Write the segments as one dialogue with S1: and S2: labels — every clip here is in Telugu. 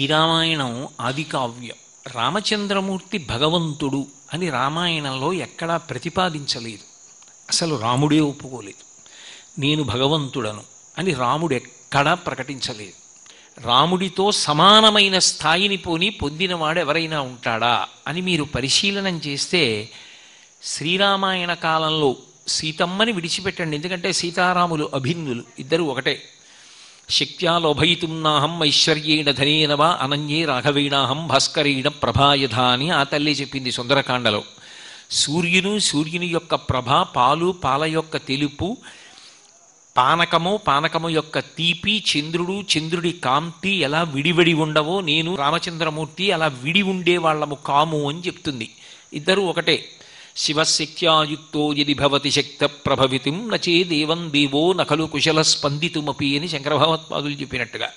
S1: శ్రీరామాయణం ఆది కావ్యం రామచంద్రమూర్తి భగవంతుడు అని రామాయణంలో ఎక్కడా ప్రతిపాదించలేదు అసలు రాముడే ఒప్పుకోలేదు నేను భగవంతుడను అని రాముడు ఎక్కడా ప్రకటించలేదు రాముడితో సమానమైన స్థాయిని పోని పొందినవాడు ఎవరైనా ఉంటాడా అని మీరు పరిశీలనం చేస్తే శ్రీరామాయణ కాలంలో సీతమ్మని విడిచిపెట్టండి ఎందుకంటే సీతారాములు అభిన్నులు ఇద్దరు ఒకటే శక్త్యా లోభయితుం నాహం ఐశ్వర్యేణ ధనేన వా అనన్యే రాఘవేణాహం భాస్కరేణ ప్రభాయధ అని ఆ తల్లి చెప్పింది సుందరకాండలో సూర్యును సూర్యుని యొక్క ప్రభ పాలు పాల యొక్క తెలుపు పానకము పానకము యొక్క తీపి చంద్రుడు చంద్రుడి కాంతి ఎలా విడివడి ఉండవో నేను రామచంద్రమూర్తి అలా విడి ఉండే వాళ్ళము కాము అని చెప్తుంది ఇద్దరు ఒకటే శివశక్త్యాయుక్తో యది భవతి శక్త ప్రభవితం నచే దేవం దేవో నకలు కుశల స్పందితుమపి అని శంకర భగవత్పాదులు చెప్పినట్టుగా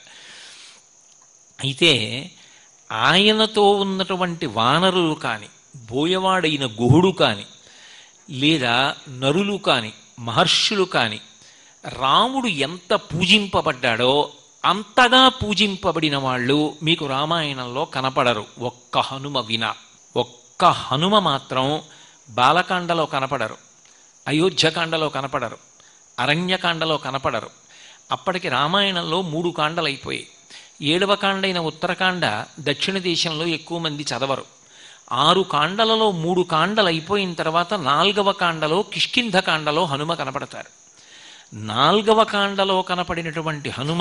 S1: అయితే ఆయనతో ఉన్నటువంటి వానరులు కాని బోయవాడైన గుహుడు కాని లేదా నరులు కాని మహర్షులు కాని రాముడు ఎంత పూజింపబడ్డాడో అంతగా పూజింపబడిన వాళ్ళు మీకు రామాయణంలో కనపడరు ఒక్క హనుమ విన ఒక్క హనుమ మాత్రం బాలకాండలో కనపడరు అయోధ్యకాండలో కనపడరు అరణ్యకాండలో కనపడరు అప్పటికి రామాయణంలో మూడు కాండలు అయిపోయాయి ఏడవ కాండైన ఉత్తరకాండ దక్షిణ దేశంలో ఎక్కువ మంది చదవరు ఆరు కాండలలో మూడు కాండలు అయిపోయిన తర్వాత నాల్గవ కాండలో కిష్కింధ కాండలో హనుమ కనపడతారు నాల్గవ కాండలో కనపడినటువంటి హనుమ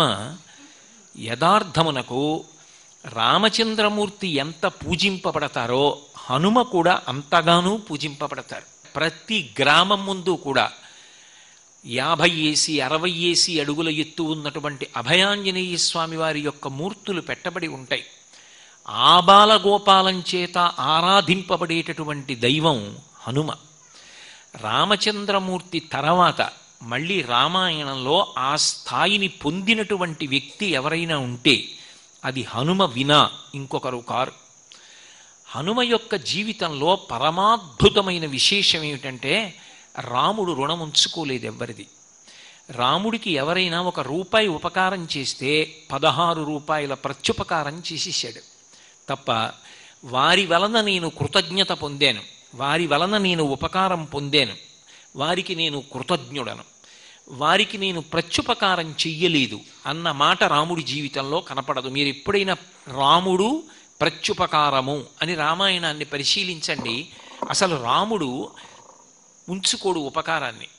S1: యథార్థమునకు రామచంద్రమూర్తి ఎంత పూజింపబడతారో హనుమ కూడా అంతగానూ పూజింపబడతారు ప్రతి గ్రామం ముందు కూడా యాభై ఏసి అరవై ఏసి అడుగుల ఎత్తు ఉన్నటువంటి అభయాంజనేయ స్వామి వారి యొక్క మూర్తులు పెట్టబడి ఉంటాయి ఆబాల గోపాలం చేత ఆరాధింపబడేటటువంటి దైవం హనుమ రామచంద్రమూర్తి తర్వాత మళ్ళీ రామాయణంలో ఆ స్థాయిని పొందినటువంటి వ్యక్తి ఎవరైనా ఉంటే అది హనుమ వినా ఇంకొకరు కారు హనుమ యొక్క జీవితంలో పరమాద్భుతమైన విశేషం ఏమిటంటే రాముడు రుణం ఉంచుకోలేదు ఎవ్వరిది రాముడికి ఎవరైనా ఒక రూపాయి ఉపకారం చేస్తే పదహారు రూపాయల ప్రత్యుపకారం చేసేసాడు తప్ప వారి వలన నేను కృతజ్ఞత పొందాను వారి వలన నేను ఉపకారం పొందాను వారికి నేను కృతజ్ఞుడను వారికి నేను ప్రత్యుపకారం చెయ్యలేదు అన్న మాట రాముడి జీవితంలో కనపడదు మీరు ఎప్పుడైనా రాముడు ప్రత్యుపకారము అని రామాయణాన్ని పరిశీలించండి అసలు రాముడు ఉంచుకోడు ఉపకారాన్ని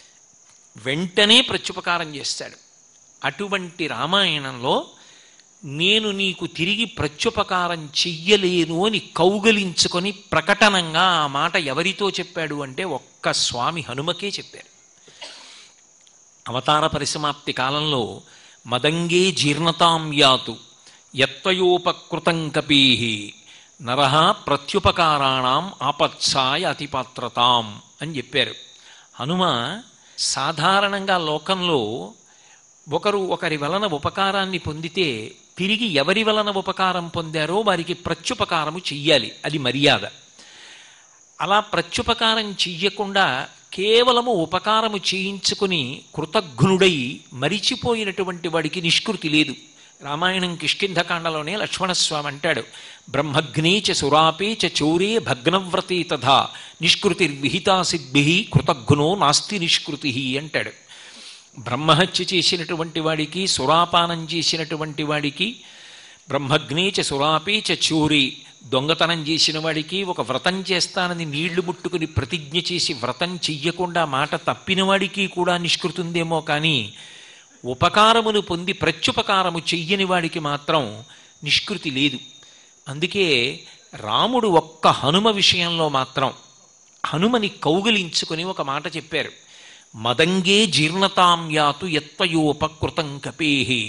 S1: వెంటనే ప్రత్యుపకారం చేస్తాడు అటువంటి రామాయణంలో నేను నీకు తిరిగి ప్రత్యుపకారం చెయ్యలేను అని కౌగలించుకొని ప్రకటనంగా ఆ మాట ఎవరితో చెప్పాడు అంటే ఒక్క స్వామి హనుమకే చెప్పారు అవతార పరిసమాప్తి కాలంలో మదంగే జీర్ణతాం యాతు యత్వయోపకృతం కపీహి నరహ ప్రత్యుపకారాణం ఆపత్సాయ అతిపాత్రతాం అని చెప్పారు హనుమ సాధారణంగా లోకంలో ఒకరు ఒకరి వలన ఉపకారాన్ని పొందితే తిరిగి ఎవరి వలన ఉపకారం పొందారో వారికి ప్రత్యుపకారము చెయ్యాలి అది మర్యాద అలా ప్రత్యుపకారం చెయ్యకుండా కేవలము ఉపకారము చేయించుకుని కృతజ్ఞుడై మరిచిపోయినటువంటి వాడికి నిష్కృతి లేదు రామాయణం కిష్కింధకాండలోనే లక్ష్మణస్వామి అంటాడు బ్రహ్మగ్నే చ సురాపే చ చౌరే భగ్నవ్రతే తథా నిష్కృతిర్విహితా సిద్భి కృతజ్ఞో నాస్తి నిష్కృతి అంటాడు బ్రహ్మహత్య చేసినటువంటి వాడికి సురాపానం చేసినటువంటి వాడికి బ్రహ్మగ్నే చ సురాపే చ చోరే దొంగతనం చేసిన వాడికి ఒక వ్రతం చేస్తానని నీళ్లు ముట్టుకుని ప్రతిజ్ఞ చేసి వ్రతం చెయ్యకుండా మాట తప్పిన వాడికి కూడా నిష్కృతుందేమో కానీ ఉపకారమును పొంది ప్రత్యుపకారము చెయ్యని వాడికి మాత్రం నిష్కృతి లేదు అందుకే రాముడు ఒక్క హనుమ విషయంలో మాత్రం హనుమని కౌగిలించుకొని ఒక మాట చెప్పారు మదంగే జీర్ణతాం యాతు ఎత్వయోపకృతం కపేహి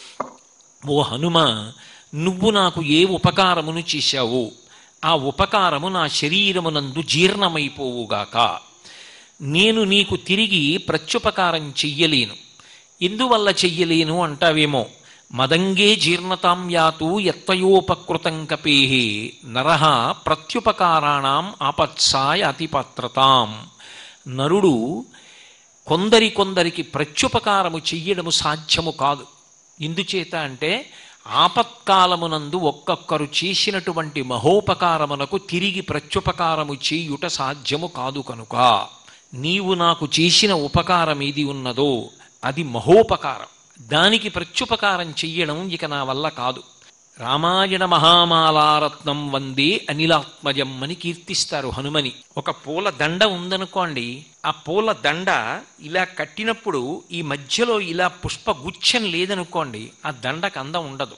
S1: ఓ హనుమ నువ్వు నాకు ఏ ఉపకారమును చేశావో ఆ ఉపకారము నా శరీరమునందు జీర్ణమైపోవుగాక నేను నీకు తిరిగి ప్రత్యుపకారం చెయ్యలేను ఎందువల్ల చెయ్యలేను అంటావేమో మదంగే జీర్ణతాం యాతు ఎత్వయోపకృతం కపేహి నరహ ప్రత్యుపకారాణం ఆపత్సాయ అతిపాత్రతాం నరుడు కొందరి కొందరికి ప్రత్యుపకారము చెయ్యడము సాధ్యము కాదు ఎందుచేత అంటే ఆపత్కాలమునందు ఒక్కొక్కరు చేసినటువంటి మహోపకారమునకు తిరిగి ప్రత్యుపకారము చేయుట సాధ్యము కాదు కనుక నీవు నాకు చేసిన ఉపకారం ఏది ఉన్నదో అది మహోపకారం దానికి ప్రత్యుపకారం చెయ్యడం ఇక నా వల్ల కాదు రామాయణ మహామాలారత్నం వందే అనిలాత్మజం అని కీర్తిస్తారు హనుమని ఒక పూల దండ ఉందనుకోండి ఆ పూల దండ ఇలా కట్టినప్పుడు ఈ మధ్యలో ఇలా పుష్పగుచ్చం లేదనుకోండి ఆ దండకు అందం ఉండదు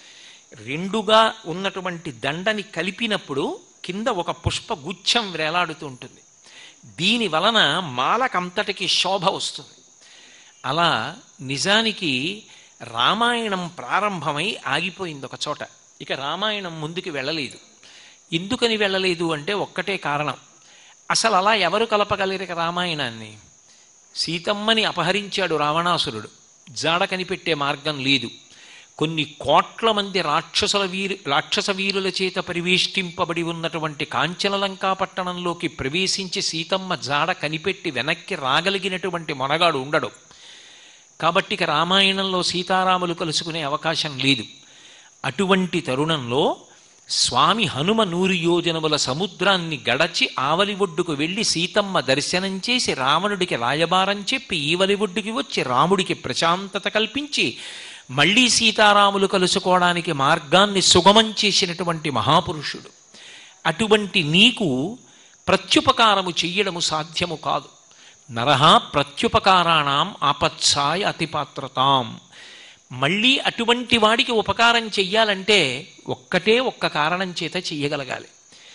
S1: రెండుగా ఉన్నటువంటి దండని కలిపినప్పుడు కింద ఒక పుష్పగుచ్చం వేలాడుతూ ఉంటుంది దీని వలన మాలకంతటికి శోభ వస్తుంది అలా నిజానికి రామాయణం ప్రారంభమై ఆగిపోయింది ఒక చోట ఇక రామాయణం ముందుకు వెళ్ళలేదు ఎందుకని వెళ్ళలేదు అంటే ఒక్కటే కారణం అసలు అలా ఎవరు కలపగలిగిన రామాయణాన్ని సీతమ్మని అపహరించాడు రావణాసురుడు జాడ కనిపెట్టే మార్గం లేదు కొన్ని కోట్ల మంది రాక్షసుల వీరు రాక్షస వీరుల చేత పరివేష్టింపబడి ఉన్నటువంటి కాంచనలంకా పట్టణంలోకి ప్రవేశించి సీతమ్మ జాడ కనిపెట్టి వెనక్కి రాగలిగినటువంటి మొనగాడు ఉండడు కాబట్టి ఇక రామాయణంలో సీతారాములు కలుసుకునే అవకాశం లేదు అటువంటి తరుణంలో స్వామి హనుమ నూరు యోజనముల సముద్రాన్ని గడచి ఆవలి ఒడ్డుకు వెళ్ళి సీతమ్మ దర్శనం చేసి రావణుడికి రాయబారం చెప్పి ఈవలి ఒడ్డుకి వచ్చి రాముడికి ప్రశాంతత కల్పించి మళ్ళీ సీతారాములు కలుసుకోవడానికి మార్గాన్ని సుగమం చేసినటువంటి మహాపురుషుడు అటువంటి నీకు ప్రత్యుపకారము చెయ్యడము సాధ్యము కాదు నరహ ప్రత్యుపకారాణం ఆపత్సాయ అతిపాత్రతాం మళ్ళీ అటువంటి వాడికి ఉపకారం చెయ్యాలంటే ఒక్కటే ఒక్క కారణం చేత చెయ్యగలగాలి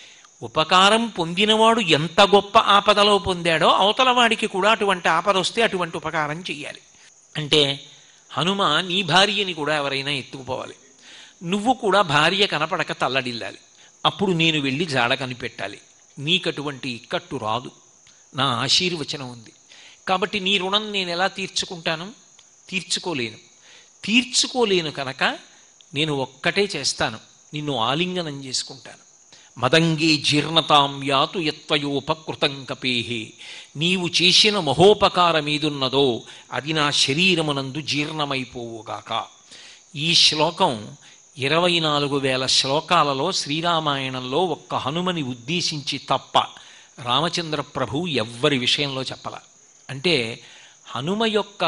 S1: ఉపకారం పొందినవాడు ఎంత గొప్ప ఆపదలో పొందాడో అవతల వాడికి కూడా అటువంటి ఆపద వస్తే అటువంటి ఉపకారం చెయ్యాలి అంటే హనుమ నీ భార్యని కూడా ఎవరైనా ఎత్తుకుపోవాలి నువ్వు కూడా భార్య కనపడక తల్లడిల్లాలి అప్పుడు నేను వెళ్ళి జాడ కనిపెట్టాలి నీకటువంటి ఇక్కట్టు రాదు నా ఆశీర్వచనం ఉంది కాబట్టి నీ రుణం నేను ఎలా తీర్చుకుంటాను తీర్చుకోలేను తీర్చుకోలేను కనుక నేను ఒక్కటే చేస్తాను నిన్ను ఆలింగనం చేసుకుంటాను మదంగే జీర్ణతాం యాతు యత్వయోపకృతం కపేహే నీవు చేసిన మహోపకారం ఏదున్నదో అది నా శరీరమునందు జీర్ణమైపోవుగాక ఈ శ్లోకం ఇరవై నాలుగు వేల శ్లోకాలలో శ్రీరామాయణంలో ఒక్క హనుమని ఉద్దేశించి తప్ప రామచంద్ర ప్రభు ఎవ్వరి విషయంలో చెప్పల అంటే హనుమ యొక్క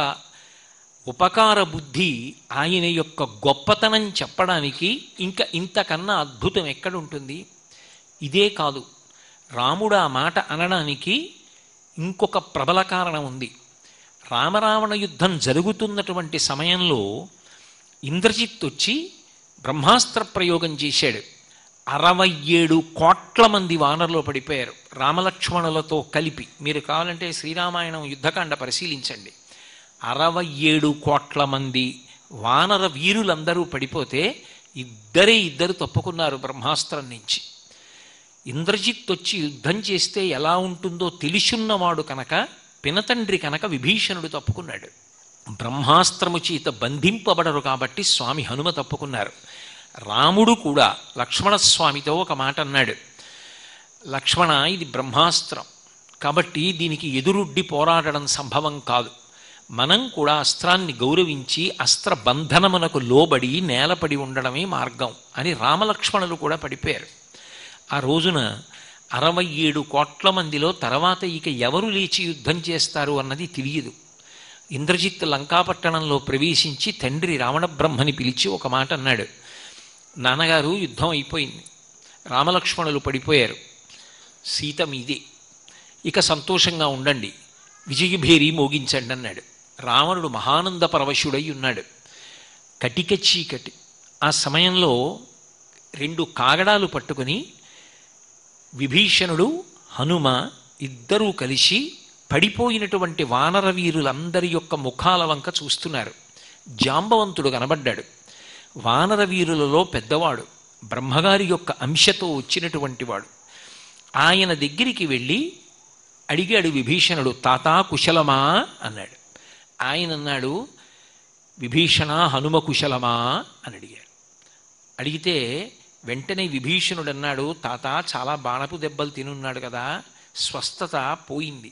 S1: ఉపకార బుద్ధి ఆయన యొక్క గొప్పతనం చెప్పడానికి ఇంకా ఇంతకన్నా అద్భుతం ఎక్కడుంటుంది ఇదే కాదు రాముడు ఆ మాట అనడానికి ఇంకొక ప్రబల కారణం ఉంది రామరావణ యుద్ధం జరుగుతున్నటువంటి సమయంలో ఇంద్రజిత్ వచ్చి బ్రహ్మాస్త్ర ప్రయోగం చేశాడు అరవై ఏడు కోట్ల మంది వానరులో పడిపోయారు రామలక్ష్మణులతో కలిపి మీరు కావాలంటే శ్రీరామాయణం యుద్ధకాండ పరిశీలించండి అరవై ఏడు కోట్ల మంది వానర వీరులందరూ పడిపోతే ఇద్దరే ఇద్దరు తప్పుకున్నారు బ్రహ్మాస్త్రం నుంచి ఇంద్రజిత్ వచ్చి యుద్ధం చేస్తే ఎలా ఉంటుందో తెలిసున్నవాడు కనుక పినతండ్రి కనుక విభీషణుడు తప్పుకున్నాడు బ్రహ్మాస్త్రము చేత బంధింపబడరు కాబట్టి స్వామి హనుమ తప్పుకున్నారు రాముడు కూడా లక్ష్మణస్వామితో ఒక మాట అన్నాడు లక్ష్మణ ఇది బ్రహ్మాస్త్రం కాబట్టి దీనికి ఎదురుడ్డి పోరాడడం సంభవం కాదు మనం కూడా అస్త్రాన్ని గౌరవించి అస్త్ర బంధనమునకు లోబడి నేలపడి ఉండడమే మార్గం అని రామలక్ష్మణులు కూడా పడిపోయారు ఆ రోజున అరవై ఏడు కోట్ల మందిలో తర్వాత ఇక ఎవరు లేచి యుద్ధం చేస్తారు అన్నది తెలియదు ఇంద్రజిత్ లంకాపట్టణంలో ప్రవేశించి తండ్రి రావణ బ్రహ్మని పిలిచి ఒక మాట అన్నాడు నాన్నగారు యుద్ధం అయిపోయింది రామలక్ష్మణులు పడిపోయారు సీత మీదే ఇక సంతోషంగా ఉండండి విజయభేరి మోగించండి అన్నాడు రావణుడు మహానంద పరవశుడై ఉన్నాడు కటిక చీకటి ఆ సమయంలో రెండు కాగడాలు పట్టుకుని విభీషణుడు హనుమ ఇద్దరూ కలిసి పడిపోయినటువంటి వానర వీరులందరి యొక్క ముఖాల వంక చూస్తున్నారు జాంబవంతుడు కనబడ్డాడు వానర వీరులలో పెద్దవాడు బ్రహ్మగారి యొక్క అంశతో వచ్చినటువంటి వాడు ఆయన దగ్గరికి వెళ్ళి అడిగాడు విభీషణుడు తాతా కుశలమా అన్నాడు ఆయన అన్నాడు విభీషణ హనుమ కుశలమా అని అడిగాడు అడిగితే వెంటనే విభీషణుడు అన్నాడు తాత చాలా బాణపు దెబ్బలు తినున్నాడు కదా స్వస్థత పోయింది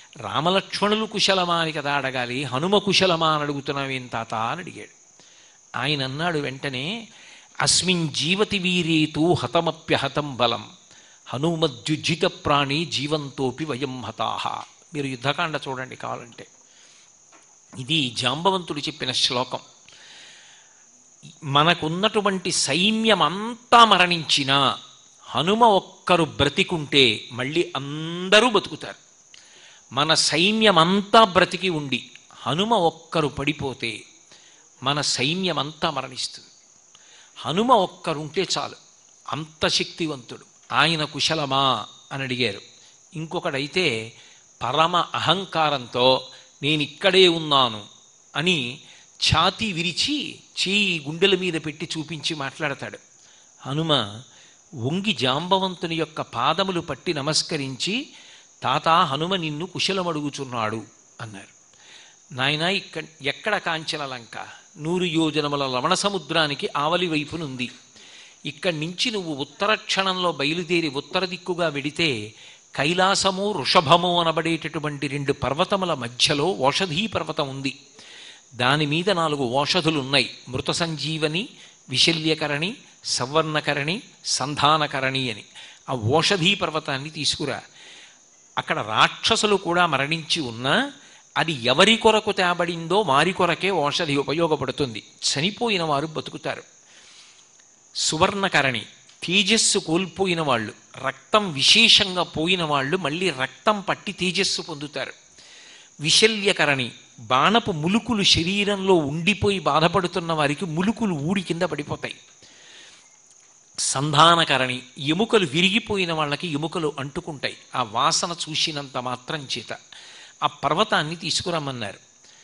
S1: రామలక్ష్మణులు కుశలమా అని కదా అడగాలి హనుమ కుశలమా అని అడుగుతున్నావేం తాత అని అడిగాడు ఆయన అన్నాడు వెంటనే అస్మిన్ జీవతి వీరేతు హతమప్యహతం బలం హనుమద్యుజిత ప్రాణి జీవంతోపి వయం హతాహ మీరు యుద్ధకాండ చూడండి కావాలంటే ఇది జాంబవంతుడు చెప్పిన శ్లోకం మనకున్నటువంటి సైన్యం అంతా మరణించినా హనుమ ఒక్కరు బ్రతికుంటే మళ్ళీ అందరూ బతుకుతారు మన సైన్యం అంతా బ్రతికి ఉండి హనుమ ఒక్కరు పడిపోతే మన సైన్యం అంతా మరణిస్తుంది హనుమ ఒక్కరుంటే చాలు అంత శక్తివంతుడు ఆయన కుశలమా అని అడిగారు ఇంకొకడైతే పరమ అహంకారంతో నేను ఇక్కడే ఉన్నాను అని ఛాతీ విరిచి చేయి గుండెల మీద పెట్టి చూపించి మాట్లాడతాడు హనుమ వంగి జాంబవంతుని యొక్క పాదములు పట్టి నమస్కరించి తాత హనుమ నిన్ను కుశలమడుగుచున్నాడు అన్నారు నాయన ఇక్కడ ఎక్కడ కాంచన లంక నూరు యోజనముల లవణ సముద్రానికి ఆవలి వైపునుంది ఇక్కడి నుంచి నువ్వు ఉత్తర క్షణంలో బయలుదేరి ఉత్తర దిక్కుగా వెడితే కైలాసము వృషభము అనబడేటటువంటి రెండు పర్వతముల మధ్యలో ఓషధీ పర్వతం ఉంది దాని మీద నాలుగు ఓషధులు ఉన్నాయి మృత సంజీవని విశల్యకరణి సవర్ణకరణి సంధానకరణి అని ఆ ఓషధీ పర్వతాన్ని తీసుకురా అక్కడ రాక్షసులు కూడా మరణించి ఉన్నా అది ఎవరి కొరకు తేబడిందో వారి కొరకే ఓషధి ఉపయోగపడుతుంది చనిపోయిన వారు బతుకుతారు సువర్ణకరణి తేజస్సు కోల్పోయిన వాళ్ళు రక్తం విశేషంగా పోయిన వాళ్ళు మళ్ళీ రక్తం పట్టి తేజస్సు పొందుతారు విశల్యకరణి బాణపు ములుకులు శరీరంలో ఉండిపోయి బాధపడుతున్న వారికి ములుకులు ఊడి కింద పడిపోతాయి సంధానకరణి ఎముకలు విరిగిపోయిన వాళ్ళకి ఎముకలు అంటుకుంటాయి ఆ వాసన చూసినంత మాత్రం చేత ఆ పర్వతాన్ని తీసుకురమ్మన్నారు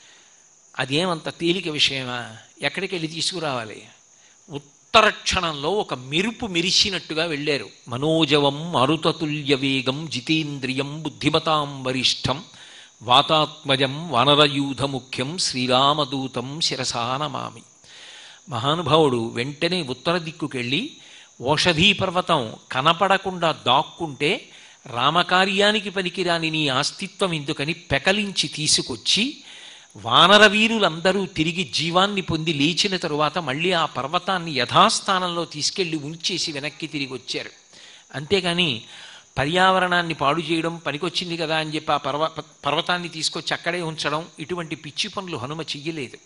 S1: అదేమంత తేలిక విషయమా ఎక్కడికి వెళ్ళి తీసుకురావాలి ఉత్తర క్షణంలో ఒక మెరుపు మెరిసినట్టుగా వెళ్ళారు మనోజవం మరుతతుల్య వేగం జితేంద్రియం బుద్ధిమతాం వరిష్టం వాతాత్మజం వానరయూధ ముఖ్యం శ్రీరామదూతం శిరసా నమామి మహానుభావుడు వెంటనే ఉత్తర దిక్కుకెళ్ళి ఓషధీ పర్వతం కనపడకుండా దాక్కుంటే రామకార్యానికి పనికిరాని నీ ఆస్తిత్వం ఎందుకని పెకలించి తీసుకొచ్చి వానర వీరులందరూ తిరిగి జీవాన్ని పొంది లేచిన తరువాత మళ్ళీ ఆ పర్వతాన్ని యథాస్థానంలో తీసుకెళ్లి ఉంచేసి వెనక్కి తిరిగి వచ్చారు అంతేగాని పర్యావరణాన్ని పాడు చేయడం పనికొచ్చింది కదా అని చెప్పి ఆ పర్వ పర్వతాన్ని తీసుకొచ్చి అక్కడే ఉంచడం ఇటువంటి పిచ్చి పనులు హనుమ చెయ్యలేదు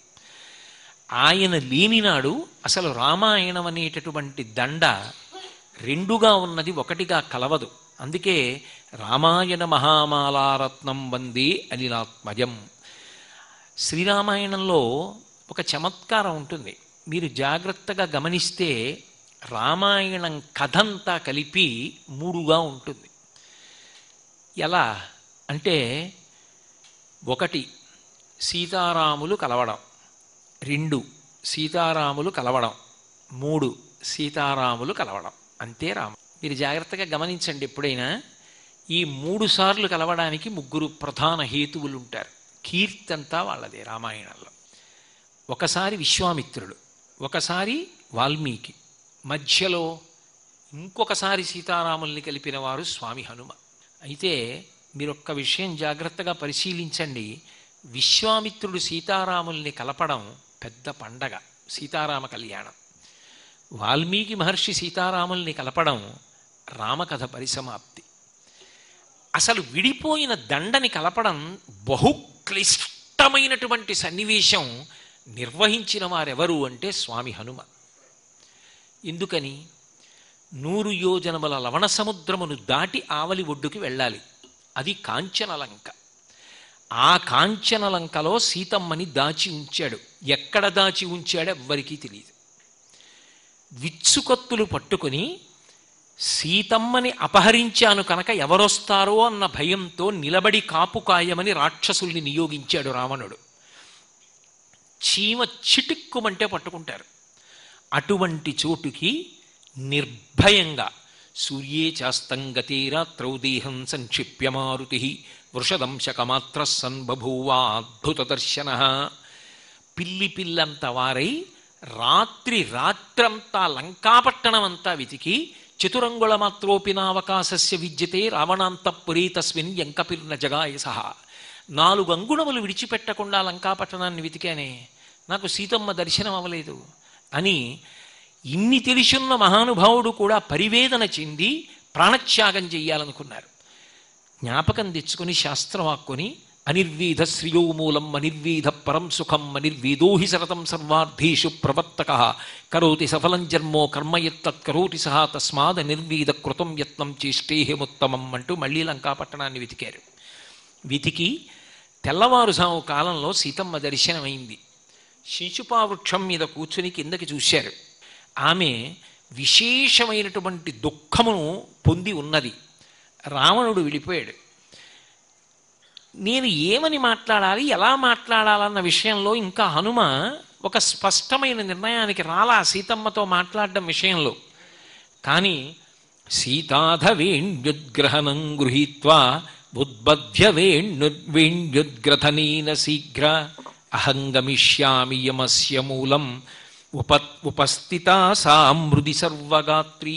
S1: ఆయన లేనినాడు అసలు రామాయణం అనేటటువంటి దండ రెండుగా ఉన్నది ఒకటిగా కలవదు అందుకే రామాయణ మహామాలారత్నం వందే అనిలాత్మజం శ్రీరామాయణంలో ఒక చమత్కారం ఉంటుంది మీరు జాగ్రత్తగా గమనిస్తే రామాయణం కథంతా కలిపి మూడుగా ఉంటుంది ఎలా అంటే ఒకటి సీతారాములు కలవడం రెండు సీతారాములు కలవడం మూడు సీతారాములు కలవడం అంతే రామ మీరు జాగ్రత్తగా గమనించండి ఎప్పుడైనా ఈ మూడు సార్లు కలవడానికి ముగ్గురు ప్రధాన హేతువులు ఉంటారు కీర్తి అంతా వాళ్ళదే రామాయణంలో ఒకసారి విశ్వామిత్రుడు ఒకసారి వాల్మీకి మధ్యలో ఇంకొకసారి సీతారాముల్ని కలిపిన వారు స్వామి హనుమ అయితే మీరు ఒక్క విషయం జాగ్రత్తగా పరిశీలించండి విశ్వామిత్రుడు సీతారాముల్ని కలపడం పెద్ద పండగ సీతారామ కళ్యాణం వాల్మీకి మహర్షి సీతారాముల్ని కలపడం రామకథ పరిసమాప్తి అసలు విడిపోయిన దండని కలపడం బహు క్లిష్టమైనటువంటి సన్నివేశం నిర్వహించిన వారెవరు అంటే స్వామి హనుమ ఎందుకని నూరు యోజనముల లవణ సముద్రమును దాటి ఆవలి ఒడ్డుకి వెళ్ళాలి అది కాంచనలంక ఆ కాంచనలంకలో సీతమ్మని దాచి ఉంచాడు ఎక్కడ దాచి ఉంచాడో ఎవ్వరికీ తెలియదు విచ్చుకత్తులు పట్టుకుని సీతమ్మని అపహరించాను కనుక ఎవరొస్తారో అన్న భయంతో నిలబడి కాపు కాయమని రాక్షసుల్ని నియోగించాడు రావణుడు చీమ చిటుక్కుమంటే పట్టుకుంటారు అటువంటి చోటుకి నిర్భయంగా సూర్యే చాస్తం గతే రాత్రౌ దేహం సంక్షిప్య మారుతి వృషదంశకమాత్ర సన్ బభూవా అద్భుత దర్శన పిల్లి పిల్లంత వారై రాత్రి రాత్రంతా లంకాపట్టణం అంతా వెతికి చతురంగుళ మాత్రోపినావకాశస్య విద్యతే రావణాంతపురీ తస్మిన్ ఎంకపిర్న జగాయ సహా నాలుగు అంగుళములు విడిచిపెట్టకుండా లంకాపట్టణాన్ని వెతికానే నాకు సీతమ్మ దర్శనం అవ్వలేదు అని ఇన్ని తెలిసున్న మహానుభావుడు కూడా పరివేదన చెంది ప్రాణత్యాగం చెయ్యాలనుకున్నారు జ్ఞాపకం తెచ్చుకొని శాస్త్రవాక్కుని అనిర్వీధ శ్రియో మూలం అనిర్వీధ పరం సుఖం అనిర్వీదో హి సరతం సర్వార్థేషు ప్రవర్తక కరోతి సఫలం జన్మో కర్మయత్తత్ కరోతి సహా తస్మాద్ అనిర్వీధ కృతం యత్నం చేష్టేహముత్తమం అంటూ మళ్ళీ లంకాపట్టణాన్ని వెతికారు వెతికి తెల్లవారుజాము కాలంలో సీతమ్మ దర్శనమైంది శిశుపావృక్షం మీద కూర్చుని కిందకి చూశారు ఆమె విశేషమైనటువంటి దుఃఖమును పొంది ఉన్నది రావణుడు వెళ్ళిపోయాడు నేను ఏమని మాట్లాడాలి ఎలా మాట్లాడాలన్న విషయంలో ఇంకా హనుమ ఒక స్పష్టమైన నిర్ణయానికి రాలా సీతమ్మతో మాట్లాడడం విషయంలో కానీ సీతాధవేణ్యుద్గ్రహణం గృహీత్వా ఉద్బధ్య వేణ్యుద్వేణ్యుద్గ్రథనీన శీఘ్ర అహంగమిష్యామి యమస్య మూలం ఉప ఉపస్థిత సా మృది సర్వగాత్రి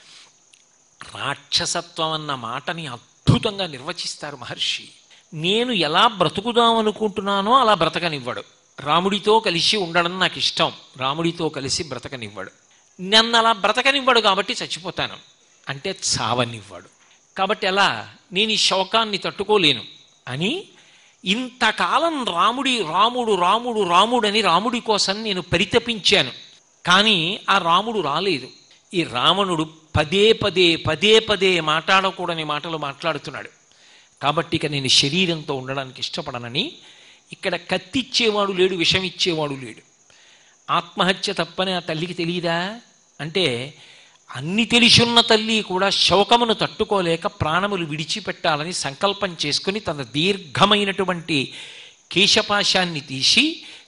S1: రాక్షసత్వం అన్న మాటని అద్భుతంగా నిర్వచిస్తారు మహర్షి నేను ఎలా బ్రతుకుదామనుకుంటున్నానో అలా బ్రతకనివ్వడు రాముడితో కలిసి ఉండడం నాకు ఇష్టం రాముడితో కలిసి బ్రతకనివ్వడు నన్ను అలా బ్రతకనివ్వడు కాబట్టి చచ్చిపోతాను అంటే చావనివ్వడు కాబట్టి ఎలా నేను ఈ శోకాన్ని తట్టుకోలేను అని ఇంతకాలం రాముడి రాముడు రాముడు రాముడని రాముడి కోసం నేను పరితపించాను కానీ ఆ రాముడు రాలేదు ఈ రావణుడు పదే పదే పదే పదే మాట్లాడకూడని మాటలు మాట్లాడుతున్నాడు కాబట్టి ఇక నేను శరీరంతో ఉండడానికి ఇష్టపడనని ఇక్కడ కత్తిచ్చేవాడు లేడు విషం ఇచ్చేవాడు లేడు ఆత్మహత్య తప్పని ఆ తల్లికి తెలియదా అంటే అన్ని తెలిసున్న తల్లి కూడా శోకమును తట్టుకోలేక ప్రాణములు విడిచిపెట్టాలని సంకల్పం చేసుకుని తన దీర్ఘమైనటువంటి కేశపాశాన్ని తీసి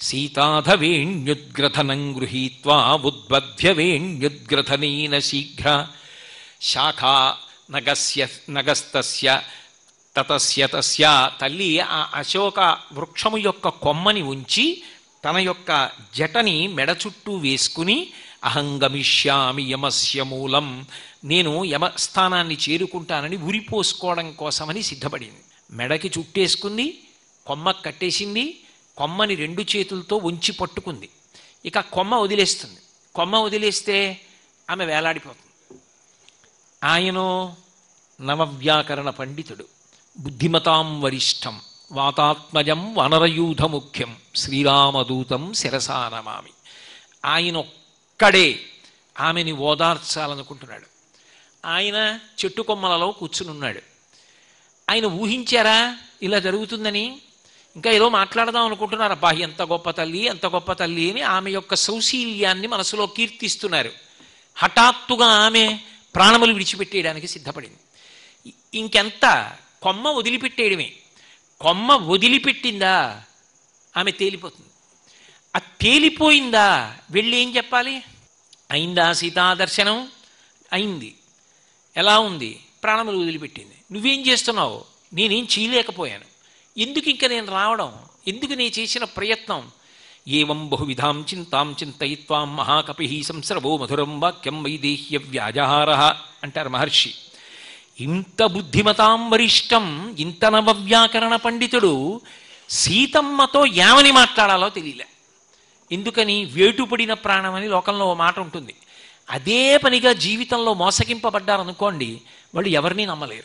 S1: సీతాధవేణ్యుద్గ్రథనం గృహీత్వా ఉద్బధ్య వేణ్యుద్గ్రథనీన శీఘ్ర శాఖా నగస్య నగస్తస్య తతస్య తస్య తల్లి ఆ అశోక వృక్షము యొక్క కొమ్మని ఉంచి తన యొక్క జటని మెడ చుట్టూ వేసుకుని అహంగమిష్యామి యమస్య మూలం నేను యమస్థానాన్ని చేరుకుంటానని ఉరిపోసుకోవడం కోసమని సిద్ధపడింది మెడకి చుట్టేసుకుంది కొమ్మ కట్టేసింది కొమ్మని రెండు చేతులతో ఉంచి పట్టుకుంది ఇక కొమ్మ వదిలేస్తుంది కొమ్మ వదిలేస్తే ఆమె వేలాడిపోతుంది ఆయనో నవవ్యాకరణ పండితుడు బుద్ధిమతాం వరిష్టం వాతాత్మజం వనరయూధ ముఖ్యం శ్రీరామదూతం శిరసా నమామి ఆయన ఒక్కడే ఆమెని ఓదార్చాలనుకుంటున్నాడు ఆయన చెట్టు కొమ్మలలో కూర్చునున్నాడు ఆయన ఊహించారా ఇలా జరుగుతుందని ఇంకా ఏదో మాట్లాడదాం అనుకుంటున్నారు అబ్బా ఎంత గొప్ప తల్లి ఎంత గొప్ప తల్లి అని ఆమె యొక్క సౌశీల్యాన్ని మనసులో కీర్తిస్తున్నారు హఠాత్తుగా ఆమె ప్రాణములు విడిచిపెట్టేయడానికి సిద్ధపడింది ఇ- ఇంకెంత కొమ్మ వదిలిపెట్టేయడమే కొమ్మ వదిలిపెట్టిందా ఆమె తేలిపోతుంది ఆ తేలిపోయిందా వెళ్ళి ఏం చెప్పాలి అయిందా సీతా దర్శనం అయింది ఎలా ఉంది ప్రాణములు వదిలిపెట్టింది నువ్వేం చేస్తున్నావు నేనేం చేయలేకపోయాను ఎందుకు ఇంకా నేను రావడం ఎందుకు నేను చేసిన ప్రయత్నం ఏవం బహువిధాం చింతాం చింతయిత్వాం మహాకపి సంస్రవో మధురం వాక్యం వైదేహ్య వ్యాజహార అంటారు మహర్షి ఇంత బుద్ధిమతాం వరిష్టం ఇంత నవవ్యాకరణ పండితుడు సీతమ్మతో ఏమని మాట్లాడాలో తెలియలే ఎందుకని వేటుపడిన ప్రాణం అని లోకంలో ఓ మాట ఉంటుంది అదే పనిగా జీవితంలో మోసగింపబడ్డారనుకోండి వాళ్ళు ఎవరిని నమ్మలేరు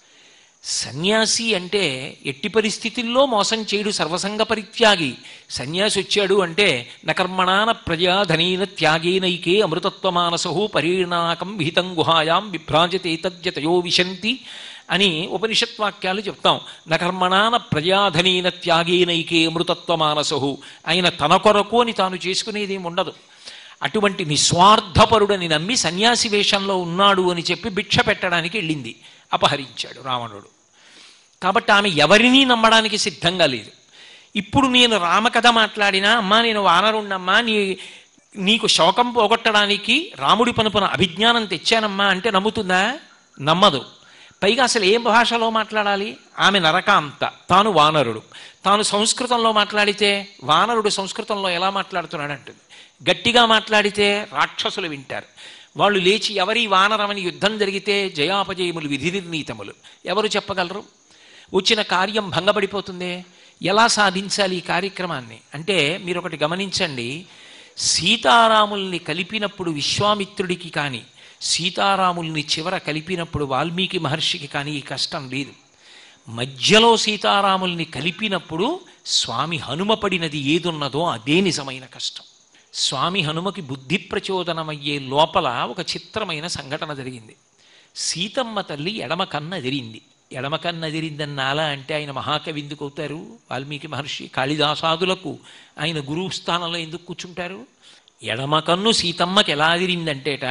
S1: సన్యాసి అంటే ఎట్టి పరిస్థితుల్లో మోసం చేయడు సర్వసంగ పరిత్యాగి సన్యాసి వచ్చాడు అంటే నకర్మణాన ప్రజాధనీన త్యాగేనైకే అమృతత్వమానసో పరిణాకం విహితం గుహాయాం విభ్రాజతే తద్యతయో విశంతి అని ఉపనిషత్ వాక్యాలు చెప్తాం నకర్మణాన ప్రజాధనీన త్యాగేనైకే అమృతత్వమానసో ఆయన తన కొరకు అని తాను చేసుకునేది ఏమి ఉండదు అటువంటి నిస్వార్థపరుడని నమ్మి సన్యాసి వేషంలో ఉన్నాడు అని చెప్పి భిక్ష పెట్టడానికి వెళ్ళింది అపహరించాడు రావణుడు కాబట్టి ఆమె ఎవరినీ నమ్మడానికి సిద్ధంగా లేదు ఇప్పుడు నేను రామకథ మాట్లాడినా అమ్మా నేను వానరుణ్ణమ్మా నీ నీకు శోకం పోగొట్టడానికి రాముడి పనుపున అభిజ్ఞానం తెచ్చానమ్మా అంటే నమ్ముతుందా నమ్మదు పైగా అసలు ఏ భాషలో మాట్లాడాలి ఆమె నరకాంత తాను వానరుడు తాను సంస్కృతంలో మాట్లాడితే వానరుడు సంస్కృతంలో ఎలా మాట్లాడుతున్నాడు అంటుంది గట్టిగా మాట్లాడితే రాక్షసులు వింటారు వాళ్ళు లేచి ఎవరి వానరమని యుద్ధం జరిగితే జయాపజయములు విధి నిర్ణీతములు ఎవరు చెప్పగలరు వచ్చిన కార్యం భంగపడిపోతుంది ఎలా సాధించాలి ఈ కార్యక్రమాన్ని అంటే మీరు ఒకటి గమనించండి సీతారాముల్ని కలిపినప్పుడు విశ్వామిత్రుడికి కానీ సీతారాముల్ని చివర కలిపినప్పుడు వాల్మీకి మహర్షికి కానీ ఈ కష్టం లేదు మధ్యలో సీతారాముల్ని కలిపినప్పుడు స్వామి హనుమపడినది ఏదున్నదో అదే నిజమైన కష్టం స్వామి హనుమకి బుద్ధి ప్రచోదనమయ్యే లోపల ఒక చిత్రమైన సంఘటన జరిగింది సీతమ్మ తల్లి ఎడమ కన్ను అదిరింది ఎడమ కన్ను అదిరిందన్నాలా అంటే ఆయన మహాకవి ఎందుకు అవుతారు వాల్మీకి మహర్షి కాళిదాసాదులకు ఆయన గురువు స్థానంలో ఎందుకు కూర్చుంటారు ఎడమ కన్ను సీతమ్మకి ఎలా అదిరిందంటేట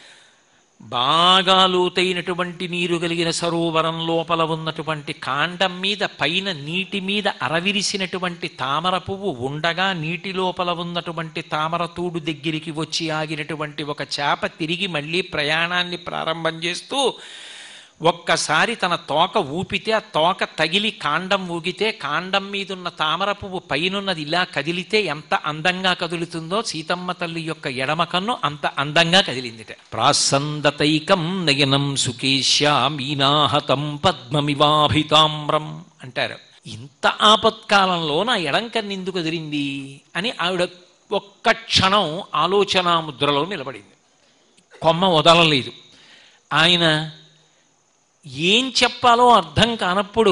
S1: బాగా లోతైనటువంటి నీరు కలిగిన సరోవరం లోపల ఉన్నటువంటి కాండం మీద పైన నీటి మీద అరవిరిసినటువంటి తామర పువ్వు ఉండగా నీటి లోపల ఉన్నటువంటి తామర తూడు దగ్గరికి వచ్చి ఆగినటువంటి ఒక చేప తిరిగి మళ్ళీ ప్రయాణాన్ని ప్రారంభం చేస్తూ ఒక్కసారి తన తోక ఊపితే ఆ తోక తగిలి కాండం ఊగితే కాండం మీద ఉన్న తామర పువ్వు పైనున్నది ఇలా కదిలితే ఎంత అందంగా కదులుతుందో సీతమ్మ తల్లి యొక్క ఎడమ కన్ను అంత అందంగా కదిలిందిట ప్రాసందతైకం నయనం సుకేశ్య మీనాహతం పద్మమివాభితామ్రం అంటారు ఇంత ఆపత్కాలంలో నా ఎడం కన్ను ఎందుకు ఎదిరింది అని ఆవిడ ఒక్క క్షణం ఆలోచనా ముద్రలో నిలబడింది కొమ్మ వదలలేదు ఆయన ఏం చెప్పాలో అర్థం కానప్పుడు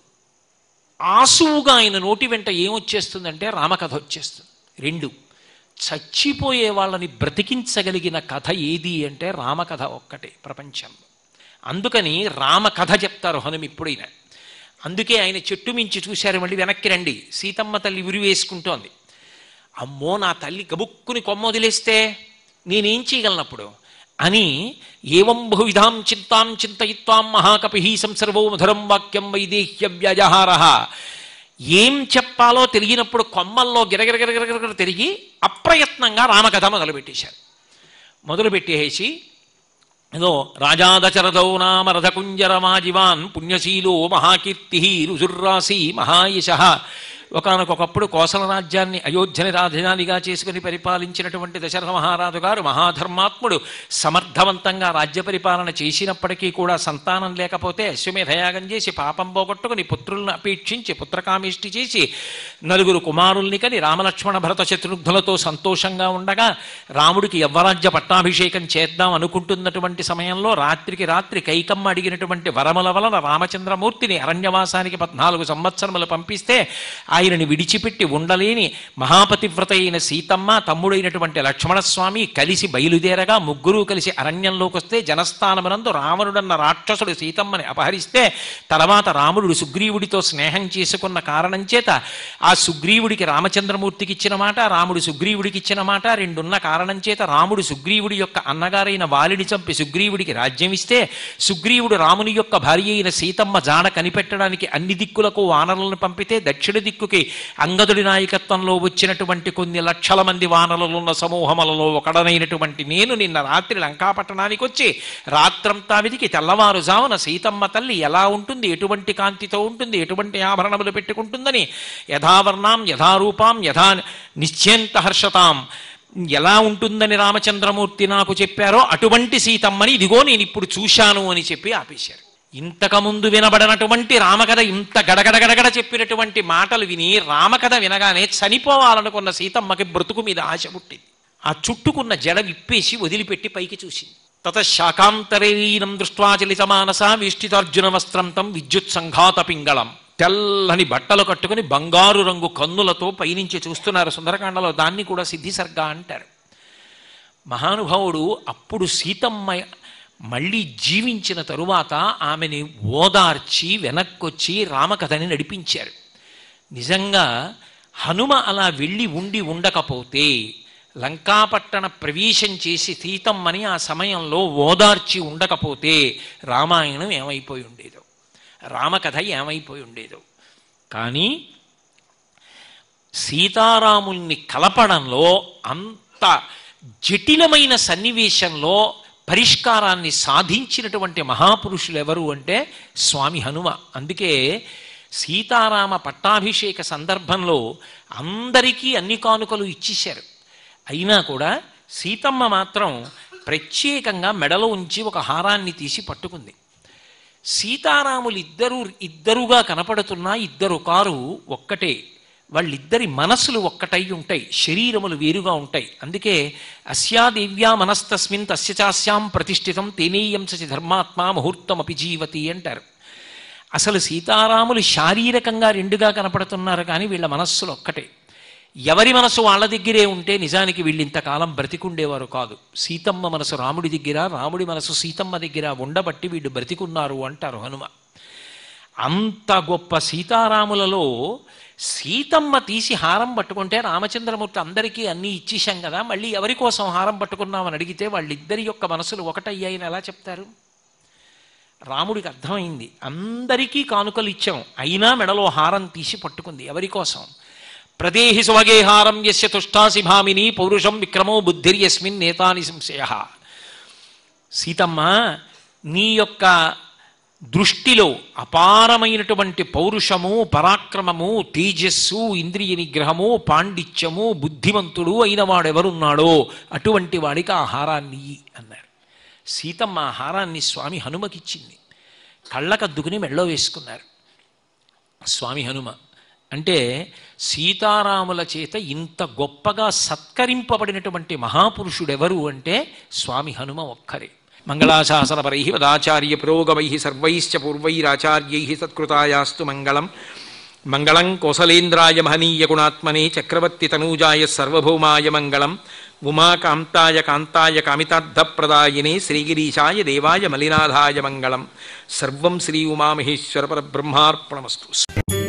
S1: ఆసువుగా ఆయన నోటి వెంట ఏమొచ్చేస్తుందంటే రామకథ వచ్చేస్తుంది రెండు చచ్చిపోయే వాళ్ళని బ్రతికించగలిగిన కథ ఏది అంటే రామకథ ఒక్కటే ప్రపంచంలో అందుకని రామకథ చెప్తారు హనుమ ఇప్పుడైనా అందుకే ఆయన చెట్టు మించి చూశారు మళ్ళీ వెనక్కి రండి సీతమ్మ తల్లి ఉరి వేసుకుంటోంది అమ్మో నా తల్లి గబుక్కుని కొమ్మ వదిలేస్తే నేనేం చేయగలనప్పుడు అని ఏవం బహువిధాం చింతాం చింతయిత్వాం మహాకపి సంసర్వో మధురం వాక్యం వైదేహ్య వ్యాజహార ఏం చెప్పాలో తెలియనప్పుడు కొమ్మల్లో గిరగిరగిరగిరగిర తిరిగి అప్రయత్నంగా రామకథ మొదలుపెట్టేశారు మొదలుపెట్టేసి ఏదో రాజాదచరదౌ నామ రథకుంజరమాజివాన్ పుణ్యశీలో మహాకీర్తి రుజుర్రాసి మహాయశ ఒకనకొకప్పుడు కోసల రాజ్యాన్ని అయోధ్యని రాజధానిగా చేసుకుని పరిపాలించినటువంటి దశరథ మహారాజు గారు మహాధర్మాత్ముడు సమర్థవంతంగా రాజ్య పరిపాలన చేసినప్పటికీ కూడా సంతానం లేకపోతే అశ్వమేధయాగం చేసి పాపం పోగొట్టుకుని పుత్రులను అపేక్షించి పుత్రకామిష్టి చేసి నలుగురు కుమారుల్ని కని రామలక్ష్మణ భరత శత్రుఘ్నులతో సంతోషంగా ఉండగా రాముడికి యవ్వరాజ్య పట్టాభిషేకం చేద్దాం అనుకుంటున్నటువంటి సమయంలో రాత్రికి రాత్రి కైకమ్మ అడిగినటువంటి వరముల వలన రామచంద్రమూర్తిని అరణ్యవాసానికి పద్నాలుగు సంవత్సరములు పంపిస్తే ఆయనని విడిచిపెట్టి ఉండలేని మహాపతివ్రత అయిన సీతమ్మ తమ్ముడైనటువంటి లక్ష్మణస్వామి కలిసి బయలుదేరగా ముగ్గురు కలిసి అరణ్యంలోకి వస్తే జనస్థానమునందు రావణుడన్న రాక్షసుడు సీతమ్మని అపహరిస్తే తర్వాత రాముడు సుగ్రీవుడితో స్నేహం చేసుకున్న కారణం చేత ఆ సుగ్రీవుడికి రామచంద్రమూర్తికి ఇచ్చిన మాట రాముడు సుగ్రీవుడికి ఇచ్చిన మాట రెండున్న కారణం చేత రాముడు సుగ్రీవుడి యొక్క అన్నగారైన వాలిని చంపి సుగ్రీవుడికి రాజ్యం ఇస్తే సుగ్రీవుడు రాముని యొక్క భార్య అయిన సీతమ్మ జాడ కనిపెట్టడానికి అన్ని దిక్కులకు వానరులను పంపితే దక్షిణ దిక్కుకి అంగదుడి నాయకత్వంలో వచ్చినటువంటి కొన్ని లక్షల మంది వానరులు ఉన్న సమూహములలో ఒకడనైనటువంటి నేను నిన్న రాత్రి లంకాపట్టణానికి వచ్చి రాత్రంతా వెతికి తెల్లవారుజామున సీతమ్మ తల్లి ఎలా ఉంటుంది ఎటువంటి కాంతితో ఉంటుంది ఎటువంటి ఆభరణములు పెట్టుకుంటుందని యథావర్ణాం యథారూపాం యథా నిశ్చేంత హర్షతాం ఎలా ఉంటుందని రామచంద్రమూర్తి నాకు చెప్పారో అటువంటి సీతమ్మని ఇదిగో నేను ఇప్పుడు చూశాను అని చెప్పి ఆపేశారు ఇంతకుముందు వినబడినటువంటి రామకథ ఇంత గడగడగడగడ చెప్పినటువంటి మాటలు విని రామకథ వినగానే చనిపోవాలనుకున్న సీతమ్మకి బ్రతుకు మీద ఆశ పుట్టింది ఆ చుట్టుకున్న జడ విప్పేసి వదిలిపెట్టి పైకి చూసింది తత శాకాంతరేణం దృష్ట్వా చలితమానస వేష్టితార్జున వస్త్రం తం విద్యుత్ సంఘాత పింగళం తెల్లని బట్టలు కట్టుకుని బంగారు రంగు కన్నులతో పైనుంచి చూస్తున్నారు సుందరకాండలో దాన్ని కూడా సిద్ధిసర్గ అంటారు మహానుభావుడు అప్పుడు సీతమ్మ మళ్ళీ జీవించిన తరువాత ఆమెని ఓదార్చి వెనక్కొచ్చి రామకథని నడిపించారు నిజంగా హనుమ అలా వెళ్ళి ఉండి ఉండకపోతే లంకాపట్టణ ప్రవేశం చేసి సీతమ్మని ఆ సమయంలో ఓదార్చి ఉండకపోతే రామాయణం ఏమైపోయి ఉండేదో రామకథ ఏమైపోయి ఉండేదో కానీ సీతారాముల్ని కలపడంలో అంత జటిలమైన సన్నివేశంలో పరిష్కారాన్ని సాధించినటువంటి మహాపురుషులు ఎవరు అంటే స్వామి హనుమ అందుకే సీతారామ పట్టాభిషేక సందర్భంలో అందరికీ అన్ని కానుకలు ఇచ్చేశారు అయినా కూడా సీతమ్మ మాత్రం ప్రత్యేకంగా మెడలో ఉంచి ఒక హారాన్ని తీసి పట్టుకుంది సీతారాములు ఇద్దరు ఇద్దరుగా కనపడుతున్నా ఇద్దరు కారు ఒక్కటే వాళ్ళిద్దరి మనస్సులు ఒక్కటై ఉంటాయి శరీరములు వేరుగా ఉంటాయి అందుకే అస్యాదేవ్యా మనస్తస్మిన్ తస్య చాస్యాం ప్రతిష్ఠితం తేనేయం సచి ధర్మాత్మా ముహూర్తమపి జీవతి అంటారు అసలు సీతారాములు శారీరకంగా రెండుగా కనపడుతున్నారు కానీ వీళ్ళ మనస్సులు ఒక్కటే ఎవరి మనసు వాళ్ళ దగ్గరే ఉంటే నిజానికి వీళ్ళు ఇంతకాలం బ్రతికుండేవారు కాదు సీతమ్మ మనసు రాముడి దగ్గర రాముడి మనసు సీతమ్మ దగ్గర ఉండబట్టి వీళ్ళు బ్రతికున్నారు అంటారు హనుమ అంత గొప్ప సీతారాములలో సీతమ్మ తీసి హారం పట్టుకుంటే రామచంద్రమూర్తి అందరికీ అన్నీ ఇచ్చేశాం కదా మళ్ళీ ఎవరి కోసం హారం పట్టుకున్నామని అడిగితే వాళ్ళిద్దరి యొక్క మనసులు ఒకటయ్యాయని ఎలా చెప్తారు రాముడికి అర్థమైంది అందరికీ కానుకలు ఇచ్చాం అయినా మెడలో హారం తీసి పట్టుకుంది ఎవరి కోసం ప్రదేహి సువగే హారం యస్య తుష్టాసి భామిని పౌరుషం విక్రమో బుద్ధిర్యస్మిన్ నేతాని సంశయ సీతమ్మ నీ యొక్క దృష్టిలో అపారమైనటువంటి పౌరుషము పరాక్రమము తేజస్సు ఇంద్రియ నిగ్రహము పాండిత్యము బుద్ధిమంతుడు అయిన వాడెవరున్నాడో అటువంటి వాడికి ఆ హారాన్ని ఇయ్యి అన్నారు సీతమ్మ ఆ హారాన్ని స్వామి హనుమకిచ్చింది కళ్ళకద్దుకుని మెళ్ళో వేసుకున్నారు స్వామి హనుమ అంటే సీతారాముల చేత ఇంత గొప్పగా సత్కరింపబడినటువంటి మహాపురుషుడెవరు అంటే స్వామి హనుమ ఒక్కరే మంగళాశాసనపరై వదాచార్య పురోగమై సర్వైశ్చ పూర్వైరాచార్యై సత్కృతాయాస్తు మంగళం మంగళం కోసలేంద్రాయ మహనీయ గుణాత్మనే చక్రవర్తి తనూజాయ సర్వభౌమాయ మంగళం ఉమాకాంతాయ కాంతాయ కామితార్థప్రదాయినే శ్రీగిరీశాయ దేవాయ మలినాథాయ మంగళం సర్వం శ్రీ ఉమామహేశ్వర పరబ్రహ్మార్పణమస్తు